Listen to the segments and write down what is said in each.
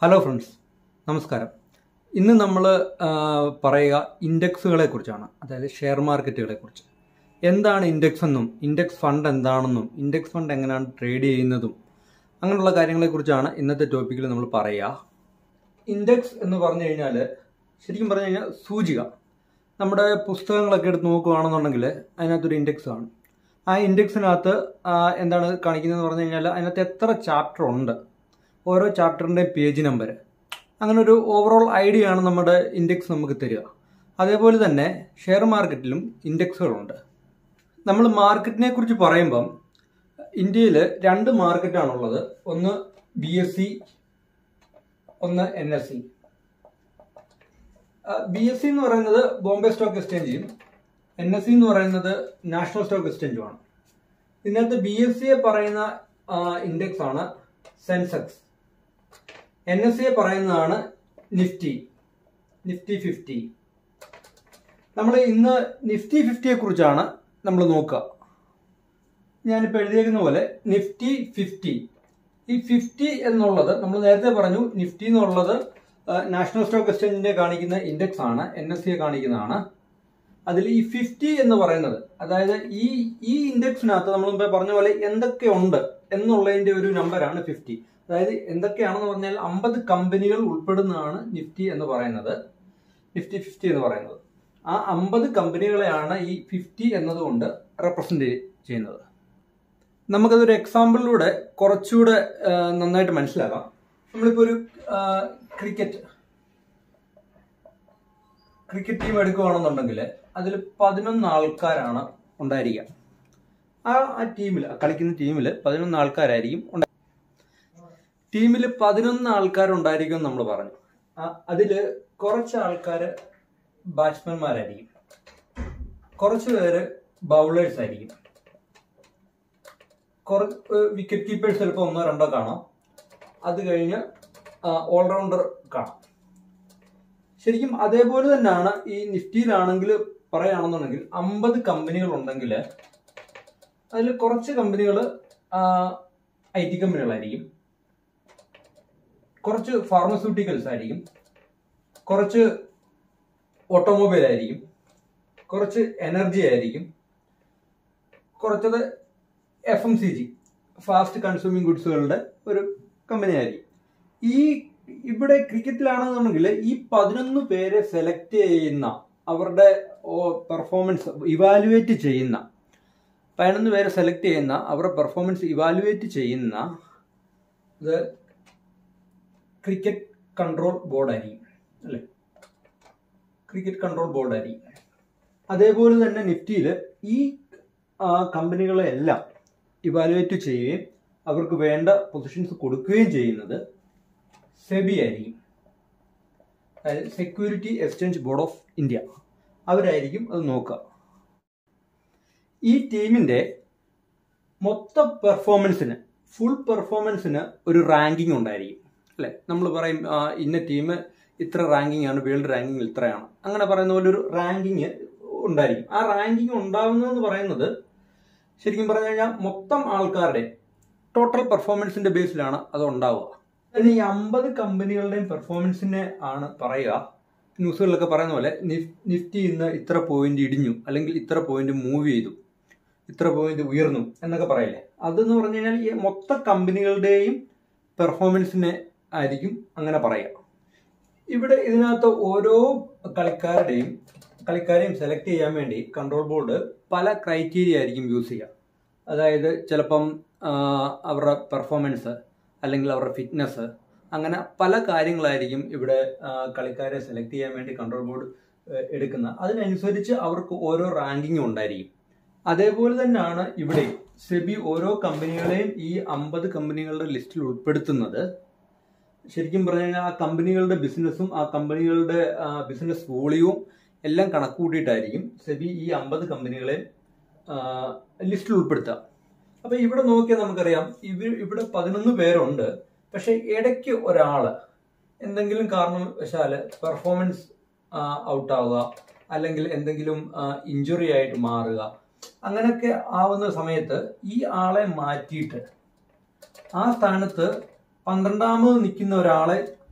hello friends നമസ്കാരം ഇന്ന് നമ്മൾ പറയുക ഇൻഡെക്സുകളെ കുറിച്ചാണ് അതായത് ഷെയർ മാർക്കറ്റുകളെ കുറിച്ച് എന്താണ് ഇൻഡെക്സ് എന്നും ഇൻഡെക്സ് ഫണ്ട് എന്താണെന്നും ഇൻഡെക്സ് ഫണ്ട് എങ്ങനെയാണ് ട്രേഡ് ചെയ്യുന്നതും അങ്ങനെയുള്ള കാര്യങ്ങളെക്കുറിച്ചാണ് ഇന്നത്തെ ടോപ്പിക്കിൽ നമ്മൾ പറയുക ഇൻഡെക്സ് എന്ന് പറഞ്ഞു കഴിഞ്ഞാൽ ശരിക്കും പറഞ്ഞു കഴിഞ്ഞാൽ സൂചിക നമ്മുടെ പുസ്തകങ്ങളൊക്കെ എടുത്ത് നോക്കുകയാണെന്നുണ്ടെങ്കിൽ അതിനകത്തൊരു ഇൻഡെക്സ് ആണ് ആ ഇൻഡെക്സിനകത്ത് എന്താണ് കാണിക്കുന്നതെന്ന് പറഞ്ഞു കഴിഞ്ഞാൽ അതിനകത്ത് എത്ര ചാപ്റ്റർ ഉണ്ട് ഓരോ ചാപ്റ്ററിൻ്റെ പേജ് നമ്പർ അങ്ങനെ ഒരു ഓവറോൾ ഐഡിയ ആണ് നമ്മുടെ ഇൻഡെക്സ് നമുക്ക് തരിക അതേപോലെ തന്നെ ഷെയർ മാർക്കറ്റിലും ഇൻഡെക്സുകളുണ്ട് നമ്മൾ മാർക്കറ്റിനെ കുറിച്ച് പറയുമ്പം ഇന്ത്യയിൽ രണ്ട് മാർക്കറ്റാണുള്ളത് ഒന്ന് ബി എസ് സി ഒന്ന് N S C B S C എന്ന് പറയുന്നത് ബോംബെ സ്റ്റോക്ക് എക്സ്ചേഞ്ചും എൻ എസ് സി എന്ന് പറയുന്നത് നാഷണൽ സ്റ്റോക്ക് എക്സ്ചേഞ്ചുമാണ് ഇതിനകത്ത് ബി എസ് സിയെ പറയുന്ന ഇൻഡെക്സ് ആണ് സെൻസെക്സ് എൻ എസ് സിയെ പറയുന്നതാണ് നിഫ്റ്റി നിഫ്റ്റി ഫിഫ്റ്റി നമ്മൾ ഇന്ന് നിഫ്റ്റി ഫിഫ്റ്റിയെ കുറിച്ചാണ് നമ്മൾ നോക്കുക ഞാനിപ്പോൾ എഴുതിയേക്കുന്ന പോലെ നിഫ്റ്റി ഫിഫ്റ്റി ഈ ഫിഫ്റ്റി എന്നുള്ളത് നമ്മൾ നേരത്തെ പറഞ്ഞു നിഫ്റ്റി എന്നുള്ളത് നാഷണൽ സ്റ്റോക്ക് എക്സ്ചേഞ്ചിന്റെ കാണിക്കുന്ന ഇൻഡെക്സ് ആണ് എൻ എസ് സിയെ കാണിക്കുന്നതാണ് അതിൽ ഈ ഫിഫ്റ്റി എന്ന് പറയുന്നത് അതായത് ഈ ഈ ഇൻഡെക്സിനകത്ത് നമ്മൾ മുമ്പേ പറഞ്ഞ പോലെ എന്തൊക്കെയുണ്ട് എന്നുള്ളതിന്റെ ഒരു നമ്പറാണ് ഫിഫ്റ്റി അതായത് എന്തൊക്കെയാണെന്ന് പറഞ്ഞാൽ അമ്പത് കമ്പനികൾ ഉൾപ്പെടുന്നതാണ് നിഫ്റ്റി എന്ന് പറയുന്നത് നിഫ്റ്റി ഫിഫ്റ്റി എന്ന് പറയുന്നത് ആ അമ്പത് കമ്പനികളെയാണ് ഈ ഫിഫ്റ്റി എന്നതുകൊണ്ട് റെപ്രസെന്റ് ചെയ്യുന്നത് നമുക്കതൊരു എക്സാമ്പിളിലൂടെ കുറച്ചുകൂടെ നന്നായിട്ട് മനസ്സിലാക്കാം നമ്മളിപ്പോൾ ഒരു ക്രിക്കറ്റ് ക്രിക്കറ്റ് ടീം എടുക്കുകയാണെന്നുണ്ടെങ്കിൽ അതിൽ പതിനൊന്ന് ആൾക്കാരാണ് ഉണ്ടായിരിക്കുക ആ ആ ടീമിൽ കളിക്കുന്ന ടീമിൽ പതിനൊന്ന് ആൾക്കാരായിരിക്കും ഉണ്ടാ ടീമിൽ പതിനൊന്ന് ആൾക്കാരുണ്ടായിരിക്കും നമ്മൾ പറഞ്ഞു അതിൽ കുറച്ച് ആൾക്കാർ ബാറ്റ്സ്മാൻമാരായിരിക്കും കുറച്ച് പേര് ബൗളേഴ്സ് ആയിരിക്കും കുറച്ച് വിക്കറ്റ് കീപ്പേഴ്സ് ചിലപ്പോൾ ഒന്നോ രണ്ടോ കാണാം അത് കഴിഞ്ഞ് ഓൾറൗണ്ടർ കാണാം ശരിക്കും അതേപോലെ തന്നെയാണ് ഈ നിഫ്റ്റിയിലാണെങ്കിൽ പറയുകയാണെന്നുണ്ടെങ്കിൽ അമ്പത് കമ്പനികൾ ഉണ്ടെങ്കിൽ അതിൽ കുറച്ച് കമ്പനികൾ ഐ ടി കമ്പനികളായിരിക്കും കുറച്ച് ഫാർമസ്യൂട്ടിക്കൽസ് ആയിരിക്കും കുറച്ച് ഓട്ടോമൊബൈൽ ആയിരിക്കും കുറച്ച് എനർജി ആയിരിക്കും കുറച്ചത് F M C G fast consuming ഗുഡ്സുകളുടെ ഒരു കമ്പനി ആയിരിക്കും ഈ ഇവിടെ ക്രിക്കറ്റിലാണെന്നുണ്ടെങ്കിൽ ഈ പതിനൊന്ന് പേരെ സെലക്ട് ചെയ്യുന്ന അവരുടെ പെർഫോമൻസ് ഇവാലുവേറ്റ് ചെയ്യുന്ന പതിനൊന്ന് പേരെ സെലക്ട് ചെയ്യുന്ന അവരുടെ പെർഫോമൻസ് ഇവാലുവേറ്റ് ചെയ്യുന്ന ഇത് ക്രിക്കറ്റ് കൺട്രോൾ ബോർഡായിരിക്കും അല്ലേ ക്രിക്കറ്റ് കൺട്രോൾ ബോർഡായിരിക്കും അതേപോലെ തന്നെ നിഫ്റ്റിയിൽ ഈ കമ്പനികളെല്ലാം ഇവാലുവേറ്റ് ചെയ്യുകയും അവർക്ക് വേണ്ട പൊസിഷൻസ് കൊടുക്കുകയും ചെയ്യുന്നത് സെബി ആയിരിക്കും അതായത് security exchange board of India അവരായിരിക്കും അത് നോക്കുക ഈ ടീമിന്റെ മൊത്തം പെർഫോമൻസിന് ഫുൾ പെർഫോമൻസിന് ഒരു റാങ്കിങ് ഉണ്ടായിരിക്കും അല്ലെ നമ്മൾ പറയും ഇന്ന ടീം ഇത്ര റാങ്കിങ് ആണ് വേൾഡ് റാങ്കിങ് ഇത്രയാണ് അങ്ങനെ പറയുന്ന പോലെ ഒരു റാങ്കിങ് ഉണ്ടായിരിക്കും ആ റാങ്കിങ് ഉണ്ടാവുന്നതെന്ന് പറയുന്നത് ശരിക്കും പറഞ്ഞു കഴിഞ്ഞാൽ മൊത്തം ആൾക്കാരുടെ ടോട്ടൽ പെർഫോമൻസിന്റെ ബേസിലാണ് അത് ഉണ്ടാവുക അതിന് ഈ അമ്പത് കമ്പനികളുടെയും പെർഫോമൻസിനെ ആണ് പറയുക ന്യൂസുകളിലൊക്കെ പറയുന്ന പോലെ നിഫ്റ്റി ഇന്ന് ഇത്ര പോയിന്റ് ഇടിഞ്ഞു അല്ലെങ്കിൽ ഇത്ര പോയിന്റ് മൂവ് ചെയ്തു ഇത്ര പോയിന്റ് ഉയർന്നു എന്നൊക്കെ പറയില്ലേ അതെന്ന് പറഞ്ഞു കഴിഞ്ഞാൽ ഈ മൊത്ത കമ്പനികളുടെയും പെർഫോമൻസിനെ ആയിരിക്കും അങ്ങനെ പറയുക ഇവിടെ ഇതിനകത്ത് ഓരോ കളിക്കാരുടെയും കളിക്കാരെയും സെലക്ട് ചെയ്യാൻ വേണ്ടി കൺട്രോൾ ബോർഡ് പല ക്രൈറ്റീരിയ ആയിരിക്കും യൂസ് ചെയ്യുക അതായത് ചിലപ്പം അവരുടെ പെർഫോമൻസ് അല്ലെങ്കിൽ അവരുടെ ഫിറ്റ്നസ് അങ്ങനെ പല കാര്യങ്ങളായിരിക്കും ഇവിടെ കളിക്കാരെ സെലക്ട് ചെയ്യാൻ വേണ്ടി കൺട്രോൾ ബോർഡ് എടുക്കുന്നത് അതിനനുസരിച്ച് അവർക്ക് ഓരോ റാങ്കിങ്ങും ഉണ്ടായിരിക്കും അതേപോലെ തന്നെയാണ് ഇവിടെ സെബി ഓരോ കമ്പനികളെയും ഈ അമ്പത് കമ്പനികളുടെ ലിസ്റ്റിൽ ഉൾപ്പെടുത്തുന്നത് ശരിക്കും പറഞ്ഞു കഴിഞ്ഞാൽ ആ കമ്പനികളുടെ ബിസിനസ്സും ആ കമ്പനികളുടെ ബിസിനസ് വോളിയവും എല്ലാം കണക്കുകൂട്ടിയിട്ടായിരിക്കും സെബി ഈ അമ്പത് കമ്പനികളെ ലിസ്റ്റിൽ ഉൾപ്പെടുത്തുക അപ്പൊ ഇവിടെ നോക്കിയാൽ നമുക്കറിയാം ഇവർ ഇവിടെ പതിനൊന്ന് പേരുണ്ട് പക്ഷെ ഇടയ്ക്ക് ഒരാള് എന്തെങ്കിലും കാരണവശാല് പെർഫോമൻസ് ഔട്ടാവുക അല്ലെങ്കിൽ എന്തെങ്കിലും ഇഞ്ചുറി ആയിട്ട് മാറുക അങ്ങനെയൊക്കെ ആവുന്ന സമയത്ത് ഈ ആളെ മാറ്റിയിട്ട് ആ സ്ഥാനത്ത് പന്ത്രണ്ടാമത് നിൽക്കുന്ന ഒരാളെ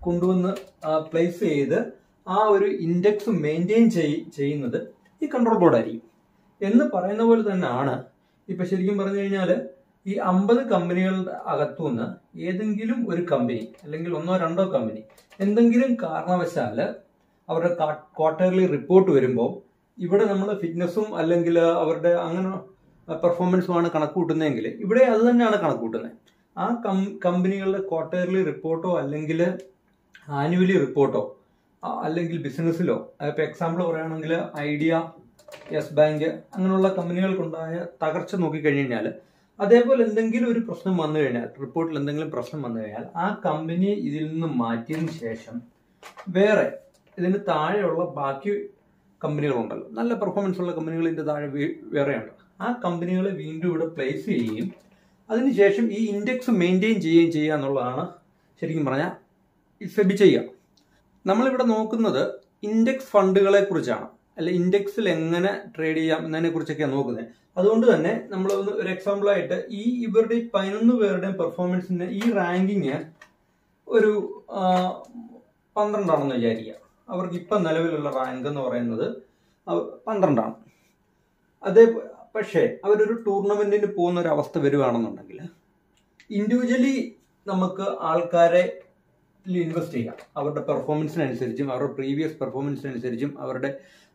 കൊണ്ടുവന്ന് പ്ലേസ് ചെയ്ത് ആ ഒരു ഇൻഡെക്സ് മെയിൻറ്റെയിൻ ചെയ്യുന്നത് ഈ കൺട്രോൾ ബോർഡായിരിക്കും എന്ന് പറയുന്ന പോലെ തന്നെയാണ് ഇപ്പൊ ശരിക്കും പറഞ്ഞു കഴിഞ്ഞാൽ ഈ അമ്പത് കമ്പനികളുടെ അകത്തുനിന്ന് ഏതെങ്കിലും ഒരു കമ്പനി അല്ലെങ്കിൽ ഒന്നോ രണ്ടോ കമ്പനി എന്തെങ്കിലും കാരണവശാല് അവരുടെ ക്വാർട്ടർലി റിപ്പോർട്ട് വരുമ്പോൾ ഇവിടെ നമ്മൾ ഫിറ്റ്നസ്സും അല്ലെങ്കിൽ അവരുടെ അങ്ങനെ പെർഫോമൻസുമാണ് കണക്ക് കൂട്ടുന്നതെങ്കിൽ ഇവിടെ അത് തന്നെയാണ് കണക്ക് കൂട്ടുന്നത് ആ കം കമ്പനികളുടെ ക്വാർട്ടർലി റിപ്പോർട്ടോ അല്ലെങ്കിൽ ആനുവലി റിപ്പോർട്ടോ അല്ലെങ്കിൽ ബിസിനസ്സിലോ ഇപ്പോൾ എക്സാമ്പിൾ പറയുകയാണെങ്കിൽ ഐഡിയ യെസ് ബാങ്ക് അങ്ങനെയുള്ള കമ്പനികൾക്കുണ്ടായ തകർച്ച നോക്കിക്കഴിഞ്ഞ് കഴിഞ്ഞാൽ അതേപോലെ എന്തെങ്കിലും ഒരു പ്രശ്നം വന്നു കഴിഞ്ഞാൽ റിപ്പോർട്ടിൽ എന്തെങ്കിലും പ്രശ്നം വന്നു കഴിഞ്ഞാൽ ആ കമ്പനിയെ ഇതിൽ നിന്ന് മാറ്റിയതിന് ശേഷം വേറെ ഇതിന് താഴെയുള്ള ബാക്കി കമ്പനികളുണ്ടല്ലോ നല്ല പെർഫോമൻസ് ഉള്ള കമ്പനികളിൻ്റെ താഴെ വേറെയുണ്ട് ആ കമ്പനികളെ വീണ്ടും ഇവിടെ പ്ലേസ് ചെയ്യുകയും അതിനുശേഷം ഈ ഇൻഡെക്സ് മെയിൻറ്റെയിൻ ചെയ്യുകയും ചെയ്യുക എന്നുള്ളതാണ് ശരിക്കും പറഞ്ഞാൽ ഈ സെബി ചെയ്യുക നമ്മളിവിടെ നോക്കുന്നത് ഇൻഡെക്സ് ഫണ്ടുകളെ കുറിച്ചാണ് അല്ല ഇൻഡെക്സിൽ എങ്ങനെ ട്രേഡ് ചെയ്യാം എന്നതിനെ കുറിച്ചൊക്കെയാണ് നോക്കുന്നത് അതുകൊണ്ട് തന്നെ നമ്മൾ ഒരു എക്സാമ്പിൾ ആയിട്ട് ഈ ഇവരുടെ പതിനൊന്ന് പേരുടെയും പെർഫോമൻസിന്റെ ഈ റാങ്കിങ് ഒരു പന്ത്രണ്ടാണെന്ന് വിചാരിക്കുക അവർക്ക് ഇപ്പം നിലവിലുള്ള റാങ്ക് എന്ന് പറയുന്നത് പന്ത്രണ്ടാണ് അതേ പക്ഷേ അവരൊരു ടൂർണമെന്റിന് പോകുന്ന ഒരു അവസ്ഥ വരുവാണെന്നുണ്ടെങ്കിൽ ഇൻഡിവിജ്വലി നമുക്ക് ആൾക്കാരെ ഇൻവെസ്റ്റ് ചെയ്യാം അവരുടെ പെർഫോമൻസിനനുസരിച്ചും അവരുടെ പ്രീവിയസ് പെർഫോമൻസിനനുസരിച്ചും അവരുടെ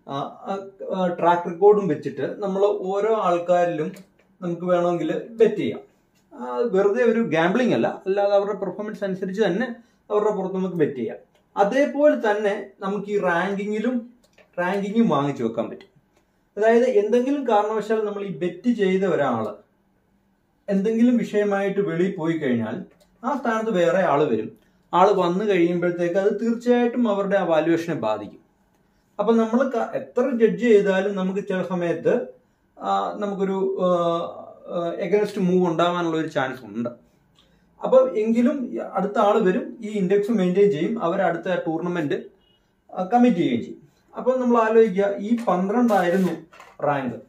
ട്രാക്ക് റെക്കോർഡും വെച്ചിട്ട് നമ്മൾ ഓരോ ആൾക്കാരിലും നമുക്ക് വേണമെങ്കിൽ ബെറ്റ് ചെയ്യാം വെറുതെ ഒരു ഗാംബ്ലിംഗ് അല്ല അല്ലാതെ അവരുടെ പെർഫോമൻസ് അനുസരിച്ച് തന്നെ അവരുടെ പുറത്ത് നമുക്ക് ബെറ്റ് ചെയ്യാം അതേപോലെ തന്നെ നമുക്ക് ഈ റാങ്കിങ്ങിലും റാങ്കിങ്ങും വാങ്ങിച്ചു വെക്കാൻ പറ്റും അതായത് എന്തെങ്കിലും കാരണവശാൽ നമ്മൾ ഈ ബെറ്റ് ചെയ്ത ഒരാൾ എന്തെങ്കിലും വിഷയമായിട്ട് വെളിയിൽ പോയി കഴിഞ്ഞാൽ ആ സ്ഥാനത്ത് വേറെ ആൾ വരും ആൾ വന്നു കഴിയുമ്പോഴത്തേക്ക് അത് തീർച്ചയായിട്ടും അവരുടെ ആ വാല്യുവേഷനെ ബാധിക്കും അപ്പൊ നമ്മൾ എത്ര ജഡ്ജ് ചെയ്താലും നമുക്ക് ചില സമയത്ത് നമുക്കൊരു എഗനസ്റ്റ് മൂവ് ഉണ്ടാവാനുള്ള ഒരു ചാൻസ് ഉണ്ട് അപ്പൊ എങ്കിലും അടുത്ത ആൾ വരും ഈ ഇൻഡെക്സ് മെയിൻറ്റെയിൻ ചെയ്യും അവർ അടുത്ത ടൂർണമെന്റ് കമ്മിറ്റ് ചെയ്യുകയും ചെയ്യും അപ്പൊ നമ്മൾ ആലോചിക്കുക ഈ പന്ത്രണ്ടായിരുന്നു റാങ്ക്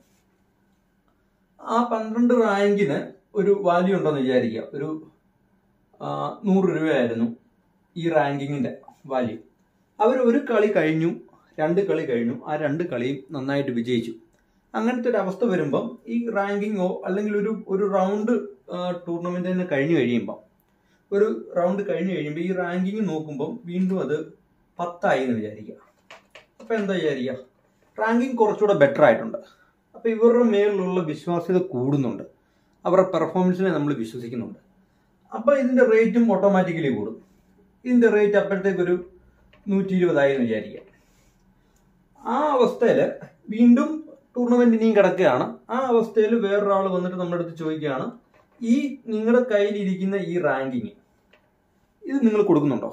ആ പന്ത്രണ്ട് റാങ്കിന് ഒരു വാല്യൂ ഉണ്ടെന്ന് വിചാരിക്കുക ഒരു നൂറ് രൂപയായിരുന്നു ഈ റാങ്കിങ്ങിന്റെ വാല്യൂ അവർ ഒരു കളി കഴിഞ്ഞു രണ്ട് കളി കഴിഞ്ഞു ആ രണ്ട് കളിയും നന്നായിട്ട് വിജയിച്ചു അങ്ങനത്തെ ഒരു അവസ്ഥ വരുമ്പം ഈ റാങ്കിങ്ങോ അല്ലെങ്കിൽ ഒരു ഒരു റൗണ്ട് ടൂർണമെന്റ് തന്നെ കഴിഞ്ഞു കഴിയുമ്പോൾ ഒരു റൗണ്ട് കഴിഞ്ഞു കഴിയുമ്പോൾ ഈ റാങ്കിങ് നോക്കുമ്പോൾ വീണ്ടും അത് പത്തായി എന്ന് വിചാരിക്കുക അപ്പം എന്താ വിചാരിക്കുക റാങ്കിങ് കുറച്ചുകൂടെ ബെറ്റർ ആയിട്ടുണ്ട് അപ്പോൾ ഇവരുടെ മേലിലുള്ള വിശ്വാസ്യത കൂടുന്നുണ്ട് അവരുടെ പെർഫോമൻസിനെ നമ്മൾ വിശ്വസിക്കുന്നുണ്ട് അപ്പോൾ ഇതിൻ്റെ റേറ്റും ഓട്ടോമാറ്റിക്കലി കൂടും ഇതിൻ്റെ റേറ്റ് അപ്പോഴത്തേക്കൊരു നൂറ്റി ഇരുപതായി എന്ന് വിചാരിക്കുക ആ അവസ്ഥയിൽ വീണ്ടും ടൂർണമെന്റ് ഇനിയും കിടക്കുകയാണ് ആ അവസ്ഥയിൽ വേറൊരാൾ വന്നിട്ട് നമ്മുടെ അടുത്ത് ചോദിക്കുകയാണ് ഈ നിങ്ങളുടെ കയ്യിലിരിക്കുന്ന ഈ റാങ്കിങ് ഇത് നിങ്ങൾ കൊടുക്കുന്നുണ്ടോ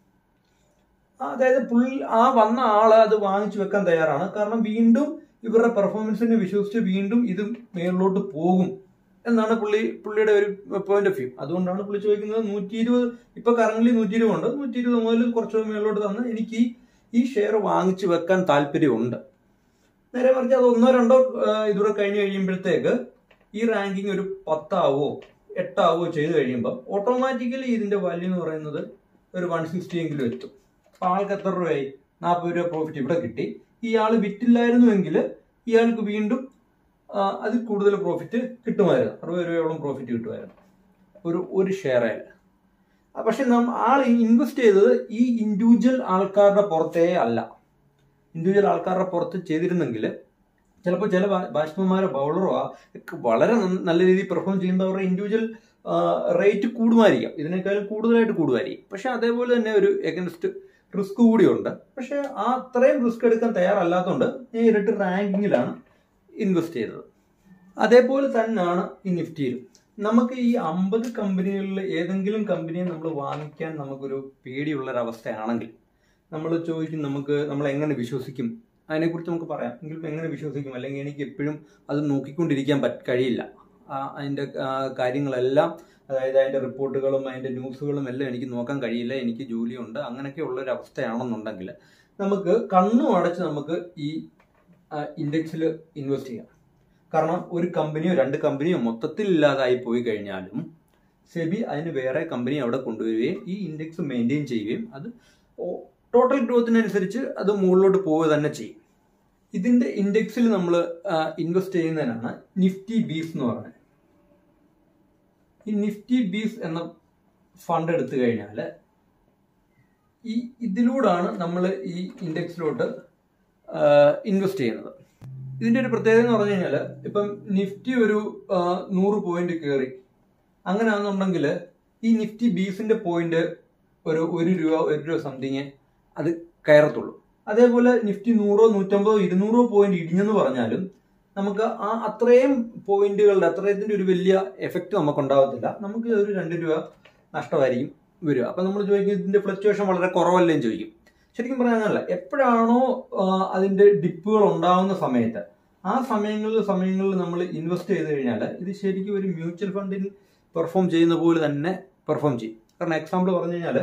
അതായത് പുള്ളി ആ വന്ന ആള് അത് വാങ്ങിച്ചു വെക്കാൻ തയ്യാറാണ് കാരണം വീണ്ടും ഇവരുടെ പെർഫോമൻസിനെ വിശ്വസിച്ച് വീണ്ടും ഇത് മേളിലോട്ട് പോകും എന്നാണ് പുള്ളി പുള്ളിയുടെ ഒരു പോയിന്റ് ഓഫ് വ്യൂ അതുകൊണ്ടാണ് പുള്ളി ചോദിക്കുന്നത് നൂറ്റി ഇരുപത് ഇപ്പൊ കറന്റ് നൂറ്റി ഇരുപത് ഉണ്ട് നൂറ്റി ഇരുപത് മുതൽ കുറച്ച് മേളിലോട്ട് തന്ന് എനിക്ക് ഈ ഷെയർ വാങ്ങിച്ചു വെക്കാൻ താല്പര്യമുണ്ട് നേരെ മറിച്ച് അത് ഒന്നോ രണ്ടോ ഇതുകൂടെ കഴിഞ്ഞ് കഴിയുമ്പോഴത്തേക്ക് ഈ റാങ്കിങ് ഒരു പത്താവോ എട്ടാവോ ചെയ്ത് കഴിയുമ്പോൾ ഓട്ടോമാറ്റിക്കലി ഇതിന്റെ വാല്യൂ എന്ന് പറയുന്നത് ഒരു വൺ സിക്സ്റ്റി എങ്കിലും എത്തും അപ്പൊ ആൾക്ക് എത്ര രൂപയായി നാൽപ്പത് രൂപ പ്രോഫിറ്റ് ഇവിടെ കിട്ടി ഇയാൾ വിറ്റില്ലായിരുന്നുവെങ്കിൽ ഇയാൾക്ക് വീണ്ടും അതിൽ കൂടുതൽ പ്രോഫിറ്റ് കിട്ടുമായിരുന്നു അറുപത് രൂപയോളം പ്രോഫിറ്റ് കിട്ടുമായിരുന്നു ഒരു ഒരു ഷെയർ ആയാൽ പക്ഷെ നാം ആൾ ഇൻവെസ്റ്റ് ചെയ്തത് ഈ ഇൻഡിവിജ്വൽ ആൾക്കാരുടെ പുറത്തേ അല്ല ഇൻഡിവിജ്വൽ ആൾക്കാരുടെ പുറത്ത് ചെയ്തിരുന്നെങ്കിൽ ചിലപ്പോൾ ചില ബാറ്റ്സ്മാൻമാരോ ബൗളറോ വളരെ നല്ല രീതിയിൽ പെർഫോം ചെയ്യുമ്പോൾ അവരുടെ ഇൻഡിവിജ്വൽ റേറ്റ് കൂടുമായിരിക്കാം ഇതിനേക്കാളും കൂടുതലായിട്ട് കൂടുമായിരിക്കും പക്ഷെ അതേപോലെ തന്നെ ഒരു എഗൻസ്റ്റ് റിസ്ക് കൂടിയുണ്ട് പക്ഷെ ആ അത്രയും റിസ്ക് എടുക്കാൻ തയ്യാറല്ലാത്തതുകൊണ്ട് നേരിട്ട് റാങ്കിങ്ങിലാണ് ഇൻവെസ്റ്റ് ചെയ്തത് അതേപോലെ തന്നെയാണ് ഈ നിഫ്റ്റിയിലും നമുക്ക് ഈ അമ്പത് കമ്പനികളിൽ ഏതെങ്കിലും കമ്പനിയെ നമ്മൾ വാങ്ങിക്കാൻ നമുക്കൊരു പേടിയുള്ളൊരവസ്ഥയാണെങ്കിൽ നമ്മൾ ചോദിക്കും നമുക്ക് നമ്മൾ എങ്ങനെ വിശ്വസിക്കും അതിനെക്കുറിച്ച് നമുക്ക് പറയാം എങ്കിലും എങ്ങനെ വിശ്വസിക്കും അല്ലെങ്കിൽ എനിക്ക് എപ്പോഴും അത് നോക്കിക്കൊണ്ടിരിക്കാൻ പറ്റ കഴിയില്ല അതിൻ്റെ കാര്യങ്ങളെല്ലാം അതായത് അതിൻ്റെ റിപ്പോർട്ടുകളും അതിൻ്റെ ന്യൂസുകളും എല്ലാം എനിക്ക് നോക്കാൻ കഴിയില്ല എനിക്ക് ജോലിയുണ്ട് അങ്ങനെയൊക്കെ ഉള്ളൊരു അവസ്ഥയാണെന്നുണ്ടെങ്കിൽ നമുക്ക് കണ്ണും അടച്ച് നമുക്ക് ഈ ഇൻഡെക്സിൽ ഇൻവെസ്റ്റ് ചെയ്യാം കാരണം ഒരു കമ്പനിയോ രണ്ട് കമ്പനിയോ മൊത്തത്തിൽ ഇല്ലാതായി പോയി കഴിഞ്ഞാലും സെബി അതിന് വേറെ കമ്പനി അവിടെ കൊണ്ടുവരികയും ഈ ഇൻഡെക്സ് മെയിൻറ്റെയിൻ ചെയ്യുകയും അത് ടോട്ടൽ ഗ്രോത്തിനനുസരിച്ച് അത് മുകളിലോട്ട് പോവുക തന്നെ ചെയ്യും ഇതിന്റെ ഇൻഡെക്സിൽ നമ്മൾ ഇൻവെസ്റ്റ് ചെയ്യുന്നതിനാണ് നിഫ്റ്റി ബീസ് എന്ന് പറയുന്നത് ഈ നിഫ്റ്റി ബീസ് എന്ന ഫണ്ട് എടുത്തു കഴിഞ്ഞാൽ ഈ ഇതിലൂടാണ് നമ്മൾ ഈ ഇൻഡെക്സിലോട്ട് ഇൻവെസ്റ്റ് ചെയ്യുന്നത് ഇതിന്റെ ഒരു പ്രത്യേകത എന്ന് പറഞ്ഞു കഴിഞ്ഞാൽ ഇപ്പം നിഫ്റ്റി ഒരു ആ, നൂറ് പോയിന്റ് കയറി അങ്ങനെയാണെന്നുണ്ടെങ്കിൽ ഈ നിഫ്റ്റി ബീസിന്റെ പോയിന്റ് ഒരു ഒരു രൂപ ഒരു രൂപ സംതിങ് അത് കയറത്തുള്ളൂ അതേപോലെ നിഫ്റ്റി നൂറോ നൂറ്റമ്പതോ ഇരുന്നൂറോ പോയിന്റ് ഇടിഞ്ഞെന്ന് പറഞ്ഞാലും നമുക്ക് ആ അത്രയും പോയിന്റുകളുടെ അത്രയത്തിന്റെ ഒരു വലിയ എഫക്റ്റ് നമുക്ക് ഉണ്ടാവത്തില്ല നമുക്ക് ഒരു രണ്ട് രൂപ നഷ്ടമായിരിക്കും വരിക അപ്പൊ നമ്മൾ ചോദിക്കും ഇതിന്റെ ഫ്ലക്ച്വേഷൻ വളരെ കുറവല്ലേ എന്ന് ചോദിക്കും ശരിക്കും പറഞ്ഞാൽ അങ്ങനല്ല എപ്പോഴാണോ ആ, അതിന്റെ ഡിപ്പുകൾ ഉണ്ടാവുന്ന സമയത്ത് ആ സമയങ്ങളിൽ സമയങ്ങളിൽ നമ്മൾ ഇൻവെസ്റ്റ് ചെയ്ത് കഴിഞ്ഞാൽ ഇത് ശരിക്കും ഒരു മ്യൂച്വൽ ഫണ്ടിൽ പെർഫോം ചെയ്യുന്ന പോലെ തന്നെ പെർഫോം ചെയ്യും കാരണം എക്സാമ്പിൾ പറഞ്ഞു കഴിഞ്ഞാൽ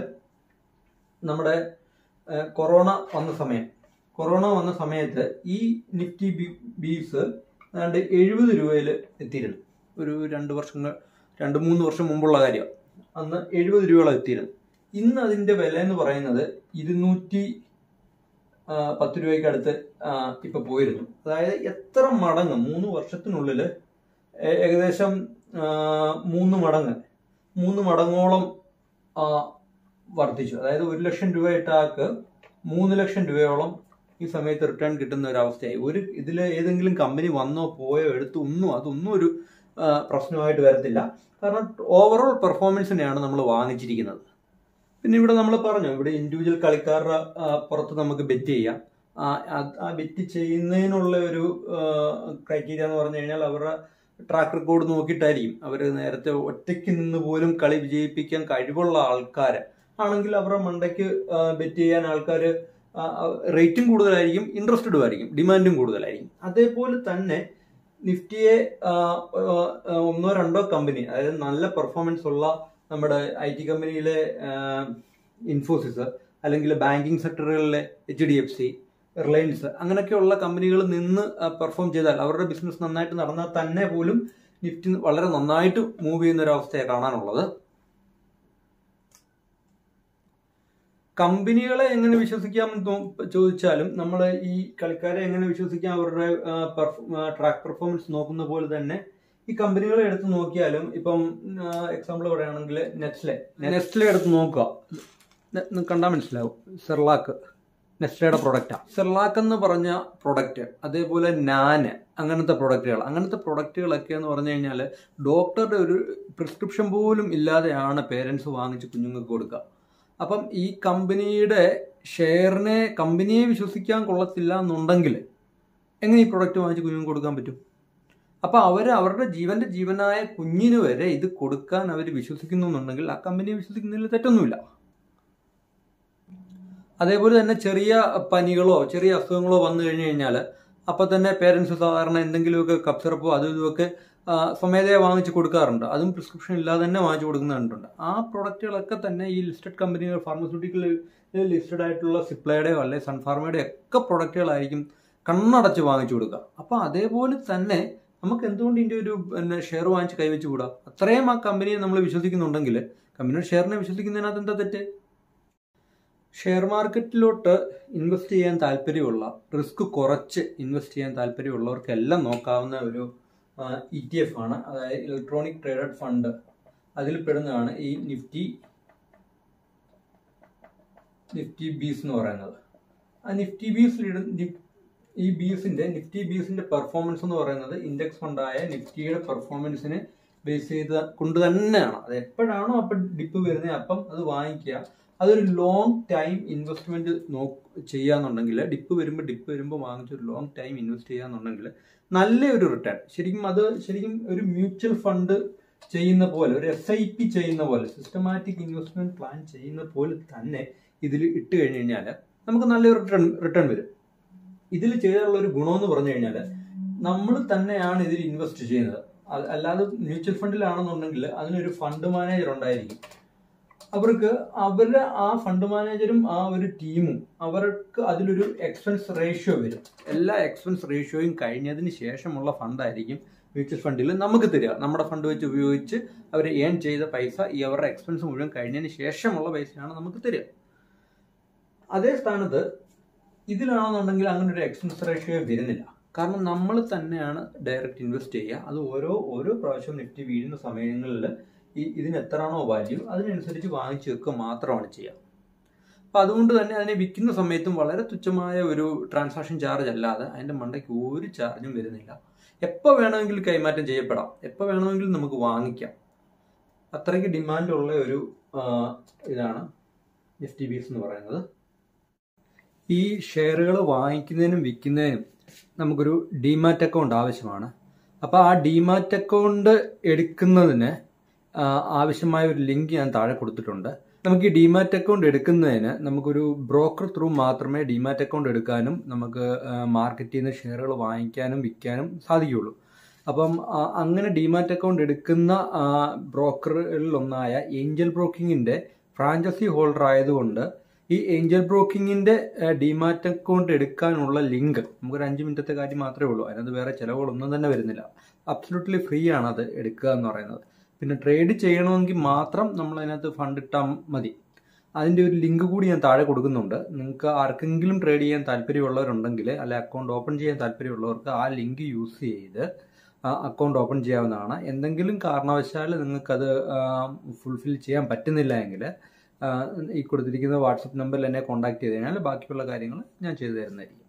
നമ്മുടെ ആ, കൊറോണ വന്ന സമയം കൊറോണ വന്ന സമയത്ത് ഈ നിഫ്റ്റി ബി- ബീസ് ഏതാണ്ട് എഴുപത് രൂപയിൽ എത്തിയിരുന്നു ഒരു രണ്ട് വർഷങ്ങൾ രണ്ട് മൂന്ന് വർഷം മുമ്പുള്ള കാര്യം അന്ന് എഴുപത് രൂപയോളം എത്തിയിരുന്നു ഇന്ന് അതിന്റെ വില എന്ന് പറയുന്നത് ഇരുന്നൂറ്റി ആ, പത്ത് രൂപയ്ക്ക് അടുത്ത് ആ, ഇപ്പൊ പോയിരുന്നു അതായത് എത്ര മടങ്ങ് മൂന്ന് വർഷത്തിനുള്ളിൽ ഏ- ഏകദേശം ആ, മൂന്ന് മടങ്ങ് മൂന്ന് മടങ്ങോളം ആ, വർദ്ധിച്ചു അതായത് ഒരു ലക്ഷം രൂപ ഇട്ട ആൾക്ക് മൂന്ന് ലക്ഷം രൂപയോളം ഈ സമയത്ത് റിട്ടേൺ കിട്ടുന്ന ഒരു അവസ്ഥയായി ഒരു ഇതിൽ ഏതെങ്കിലും കമ്പനി വന്നോ പോയോ എടുത്തോ ഒന്നും അതൊന്നും ഒരു ആ, പ്രശ്നമായിട്ട് വരത്തില്ല കാരണം ഓവറോൾ പെർഫോമൻസിനെയാണ് നമ്മൾ വാങ്ങിച്ചിരിക്കുന്നത് പിന്നെ ഇവിടെ നമ്മൾ പറഞ്ഞു ഇവിടെ ഇൻഡിവിജ്വൽ കളിക്കാരുടെ ആ, പുറത്ത് നമുക്ക് ബെറ്റ് ചെയ്യാം ആ അത് ആ ബെറ്റ് ചെയ്യുന്നതിനുള്ള ഒരു ക്രൈറ്റീരിയ എന്ന് പറഞ്ഞു കഴിഞ്ഞാൽ അവരുടെ ട്രാക്ക് റെക്കോർഡ് നോക്കിയിട്ടായിരിക്കും അവർ നേരത്തെ ഒറ്റയ്ക്ക് നിന്ന് പോലും കളി വിജയിപ്പിക്കാൻ കഴിവുള്ള ആൾക്കാർ ആണെങ്കിൽ അവരുടെ മണ്ടയ്ക്ക് ബെറ്റ് ചെയ്യാൻ ആൾക്കാർ റേറ്റും കൂടുതലായിരിക്കും ഇൻട്രസ്റ്റഡും ആയിരിക്കും ഡിമാൻഡും കൂടുതലായിരിക്കും അതേപോലെ തന്നെ നിഫ്റ്റിയെ ആ, ആ, ആ, ഒന്നോ രണ്ടോ കമ്പനി അതായത് നല്ല പെർഫോമൻസ് ഉള്ള നമ്മുടെ ഐ ടി കമ്പനിയിലെ ഇൻഫോസിസ് അല്ലെങ്കിൽ ബാങ്കിങ് സെക്ടറുകളിലെ H D F C Reliance അങ്ങനെയൊക്കെയുള്ള കമ്പനികൾ നിന്ന് പെർഫോം ചെയ്താൽ അവരുടെ ബിസിനസ് നന്നായിട്ട് നടന്നാൽ തന്നെ പോലും നിഫ്റ്റി വളരെ നന്നായിട്ട് മൂവ് ചെയ്യുന്ന ഒരു അവസ്ഥയാണ് കാണാനുള്ളത് കമ്പനികളെ എങ്ങനെ വിശ്വസിക്കാം എന്ന് തോ- ചോദിച്ചാലും നമ്മൾ ഈ കളിക്കാരെ എങ്ങനെ വിശ്വസിക്കാം അവരുടെ ട്രാക്ക് പെർഫോമൻസ് നോക്കുന്ന പോലെ തന്നെ ഈ കമ്പനികളെ എടുത്ത് നോക്കിയാലും ഇപ്പം എക്സാമ്പിൾ പറയുകയാണെങ്കിൽ നെസ്ലെ നെസ്ലെ എടുത്ത് നോക്കുക ന- ന- കണ്ടാൽ മനസ്സിലാവും സെർലാക്ക് നെസ്ലയുടെ പ്രൊഡക്റ്റാണ് സെർലാക്ക് എന്ന് പറഞ്ഞ പ്രൊഡക്റ്റ് അതേപോലെ നാന് അങ്ങനത്തെ പ്രൊഡക്റ്റുകൾ അങ്ങനത്തെ പ്രൊഡക്റ്റുകളൊക്കെ എന്ന് പറഞ്ഞു കഴിഞ്ഞാൽ ഡോക്ടറുടെ ഒരു പ്രിസ്ക്രിപ്ഷൻ പോലും ഇല്ലാതെയാണ് പേരൻസ് വാങ്ങിച്ച് കുഞ്ഞുങ്ങൾക്ക് കൊടുക്കുക അപ്പം ഈ കമ്പനിയുടെ ഷെയറിനെ കമ്പനിയെ വിശ്വസിക്കാൻ കൊള്ളത്തില്ല എന്നുണ്ടെങ്കിൽ എങ്ങനെ ഈ പ്രൊഡക്റ്റ് വാങ്ങിച്ച് കുഞ്ഞുങ്ങൾക്ക് കൊടുക്കാൻ പറ്റും അപ്പൊ അവർ അവരുടെ ജീവന്റെ ജീവനായ കുഞ്ഞിന് വരെ ഇത് കൊടുക്കാൻ അവർ വിശ്വസിക്കുന്നു എന്നുണ്ടെങ്കിൽ ആ കമ്പനിയെ വിശ്വസിക്കുന്നതിൽ തെറ്റൊന്നുമില്ല അതേപോലെ തന്നെ ചെറിയ പനികളോ ചെറിയ അസുഖങ്ങളോ വന്നു കഴിഞ്ഞു കഴിഞ്ഞാൽ അപ്പം തന്നെ പേരൻസ് സാധാരണ എന്തെങ്കിലുമൊക്കെ കപ്പ് സിറപ്പോ അതും ഇതുമൊക്കെ ആ, സ്വമേധയാ വാങ്ങിച്ച് കൊടുക്കാറുണ്ട് അതും പ്രിസ്ക്രിപ്ഷൻ ഇല്ലാതെ തന്നെ വാങ്ങിച്ചു കൊടുക്കുന്ന കണ്ടിട്ടുണ്ട് ആ പ്രൊഡക്റ്റുകളൊക്കെ തന്നെ ഈ ലിസ്റ്റഡ് കമ്പനികൾ ഫാർമസ്യൂട്ടിക്കൽ ലിസ്റ്റഡ് ആയിട്ടുള്ള സിപ്ലയുടെയോ അല്ലെ സൺഫാർമയുടെയോ ഒക്കെ പ്രൊഡക്റ്റുകളായിരിക്കും കണ്ണടച്ച് വാങ്ങിച്ചു കൊടുക്കുക അപ്പോൾ അതേപോലെ തന്നെ നമുക്ക് എന്തുകൊണ്ട് ഇതിൻ്റെ ഒരു പിന്നെ ഷെയർ വാങ്ങിച്ച് കൈവച്ച് കൂടാ അത്രയും ആ കമ്പനിയെ നമ്മൾ വിശ്വസിക്കുന്നുണ്ടെങ്കിൽ കമ്പനിയുടെ ഷെയറിനെ വിശ്വസിക്കുന്നതിനകത്ത് എന്താ തെറ്റ് ഷെയർ മാർക്കറ്റിലോട്ട് ഇൻവെസ്റ്റ് ചെയ്യാൻ താല്പര്യമുള്ള റിസ്ക് കുറച്ച് ഇൻവെസ്റ്റ് ചെയ്യാൻ താല്പര്യമുള്ളവർക്കെല്ലാം നോക്കാവുന്ന ഒരു ഇ ടി എഫ് ആണ് അതായത് ഇലക്ട്രോണിക് ട്രേഡഡ് ഫണ്ട് അതിൽ പെടുന്നതാണ് ഈ നിഫ്റ്റി നിഫ്റ്റി ബീസ് എന്ന് പറയുന്നത് ആ നിഫ്റ്റി ബീസിൽ ഈ ബീസിന്റെ നിഫ്റ്റി ബീസിന്റെ പെർഫോമൻസ് എന്ന് പറയുന്നത് ഇൻഡെക്സ് ഫണ്ടായ നിഫ്റ്റിയുടെ പെർഫോമൻസിനെ ബേസ് ചെയ്ത് കൊണ്ട് തന്നെയാണ് അത് എപ്പോഴാണോ അപ്പം ഡിപ്പ് വരുന്നത് അപ്പം അത് വാങ്ങിക്കുക അതൊരു ലോങ് ടൈം ഇൻവെസ്റ്റ്മെന്റ് നോ ചെയ്യാന്നുണ്ടെങ്കിൽ ഡിപ്പ് വരുമ്പോൾ ഡിപ്പ് വരുമ്പോൾ വാങ്ങിച്ചൊരു ലോങ് ടൈം ഇൻവെസ്റ്റ് ചെയ്യാന്നുണ്ടെങ്കിൽ നല്ലൊരു റിട്ടേൺ ശരിക്കും അത് ശരിക്കും ഒരു മ്യൂച്വൽ ഫണ്ട് ചെയ്യുന്ന പോലെ ഒരു എസ് ഐ പി ചെയ്യുന്ന പോലെ സിസ്റ്റമാറ്റിക് ഇൻവെസ്റ്റ്മെന്റ് പ്ലാൻ ചെയ്യുന്ന പോലെ തന്നെ ഇതിൽ ഇട്ട് കഴിഞ്ഞ് കഴിഞ്ഞാൽ നമുക്ക് നല്ലൊരു റിട്ടേൺ റിട്ടേൺ വരും ഇതിൽ ചെയ്താലുള്ള ഒരു ഗുണമെന്ന് പറഞ്ഞു കഴിഞ്ഞാൽ നമ്മൾ തന്നെയാണ് ഇതിൽ ഇൻവെസ്റ്റ് ചെയ്യുന്നത് അത് അല്ലാതെ മ്യൂച്വൽ ഫണ്ടിലാണെന്നുണ്ടെങ്കിൽ അതിനൊരു ഫണ്ട് മാനേജർ ഉണ്ടായിരിക്കും അവർക്ക് അവരുടെ ആ ഫണ്ട് മാനേജരും ആ ഒരു ടീമും അവർക്ക് അതിലൊരു എക്സ്പെൻസ് റേഷ്യോ വരും എല്ലാ എക്സ്പെൻസ് റേഷ്യോയും കഴിഞ്ഞതിന് ശേഷമുള്ള ഫണ്ടായിരിക്കും മ്യൂച്വൽ ഫണ്ടിൽ നമുക്ക് തരിക നമ്മുടെ ഫണ്ട് വെച്ച് ഉപയോഗിച്ച് അവർ ഏൺ ചെയ്ത പൈസ ഈ അവരുടെ എക്സ്പെൻസ് മുഴുവൻ കഴിഞ്ഞതിന് ശേഷമുള്ള പൈസയാണ് നമുക്ക് തരിക അതേ സ്ഥാനത്ത് ഇതിലാണെന്നുണ്ടെങ്കിൽ അങ്ങനെ ഒരു എക്സ്പെൻസ് റേഷ്യോ വരുന്നില്ല കാരണം നമ്മൾ തന്നെയാണ് ഡയറക്റ്റ് ഇൻവെസ്റ്റ് ചെയ്യുക അത് ഓരോ ഓരോ പ്രാവശ്യവും നിഫ്റ്റി വീഴുന്ന സമയങ്ങളിൽ ഈ ഇതിന് എത്രയാണോ വാല്യൂ അതിനനുസരിച്ച് വാങ്ങിച്ചു വെക്കുക മാത്രമാണ് ചെയ്യുക അപ്പം അതുകൊണ്ട് തന്നെ അതിനെ വിൽക്കുന്ന സമയത്തും വളരെ തുച്ഛമായ ഒരു ട്രാൻസാക്ഷൻ ചാർജ് അല്ലാതെ അതിൻ്റെ മണ്ടയ്ക്ക് ഒരു ചാർജും വരുന്നില്ല എപ്പോൾ വേണമെങ്കിലും കൈമാറ്റം ചെയ്യപ്പെടാം എപ്പോൾ വേണമെങ്കിലും നമുക്ക് വാങ്ങിക്കാം അത്രയ്ക്ക് ഡിമാൻഡുള്ള ഒരു ആ, ഇതാണ് നിഫ്റ്റി ബീസ് എന്ന് പറയുന്നത് ഈ ഷെയറുകൾ വാങ്ങിക്കുന്നതിനും വിൽക്കുന്നതിനും നമുക്കൊരു ഡിമാറ്റ് അക്കൗണ്ട് ആവശ്യമാണ് അപ്പോൾ ആ ഡിമാറ്റ് അക്കൗണ്ട് എടുക്കുന്നതിന് ആ, ആവശ്യമായ ഒരു ലിങ്ക് ഞാൻ താഴെ കൊടുത്തിട്ടുണ്ട് നമുക്ക് ഈ ഡിമാറ്റ് അക്കൗണ്ട് എടുക്കുന്നതിന് നമുക്കൊരു ബ്രോക്കർ ത്രൂ മാത്രമേ ഡിമാറ്റ് അക്കൗണ്ട് എടുക്കാനും നമുക്ക് മാർക്കറ്റിൽ നിന്ന് ഷെയറുകൾ വാങ്ങിക്കാനും വിൽക്കാനും സാധിക്കുകയുള്ളൂ അപ്പം ആ, അങ്ങനെ ഡിമാറ്റ് അക്കൗണ്ട് എടുക്കുന്ന ബ്രോക്കറുകളിലൊന്നായ ഏഞ്ചൽ ബ്രോക്കിങ്ങിന്റെ ഫ്രാഞ്ചൈസി ഹോൾഡർ ആയതുകൊണ്ട് ഈ ഏഞ്ചൽ ബ്രോക്കിങ്ങിന്റെ ഡിമാറ്റ് അക്കൗണ്ട് എടുക്കാനുള്ള ലിങ്ക് നമുക്കൊരു അഞ്ച് മിനിറ്റത്തെ കാര്യം മാത്രമേ ഉള്ളൂ അതിനകത്ത് വേറെ ചിലവുകളൊന്നും തന്നെ വരുന്നില്ല അബ്സല്യൂട്ട്ലി ഫ്രീ ആണ് അത് എടുക്കുക എന്ന് പറയുന്നത് പിന്നെ ട്രേഡ് ചെയ്യണമെങ്കിൽ മാത്രം നമ്മൾ അതിനകത്ത് ഫണ്ട് ഇട്ടാൽ മതി അതിൻ്റെ ഒരു ലിങ്ക് കൂടി ഞാൻ താഴെ കൊടുക്കുന്നുണ്ട് നിങ്ങൾക്ക് ആർക്കെങ്കിലും ട്രേഡ് ചെയ്യാൻ താല്പര്യമുള്ളവരുണ്ടെങ്കിൽ അല്ലെ അക്കൗണ്ട് ഓപ്പൺ ചെയ്യാൻ താല്പര്യമുള്ളവർക്ക് ആ ലിങ്ക് യൂസ് ചെയ്ത് അക്കൗണ്ട് ഓപ്പൺ ചെയ്യാവുന്നതാണ് എന്തെങ്കിലും കാരണവശാൽ നിങ്ങൾക്കത് ഫുൾഫിൽ ചെയ്യാൻ പറ്റുന്നില്ല എങ്കിൽ ഈ കൊടുത്തിരിക്കുന്ന വാട്സപ്പ് നമ്പറിൽ എന്നെ കോൺടാക്ട് ചെയ്ത് കഴിഞ്ഞാൽ ബാക്കിയുള്ള കാര്യങ്ങൾ ഞാൻ ചെയ്തു തരുന്നതായിരിക്കും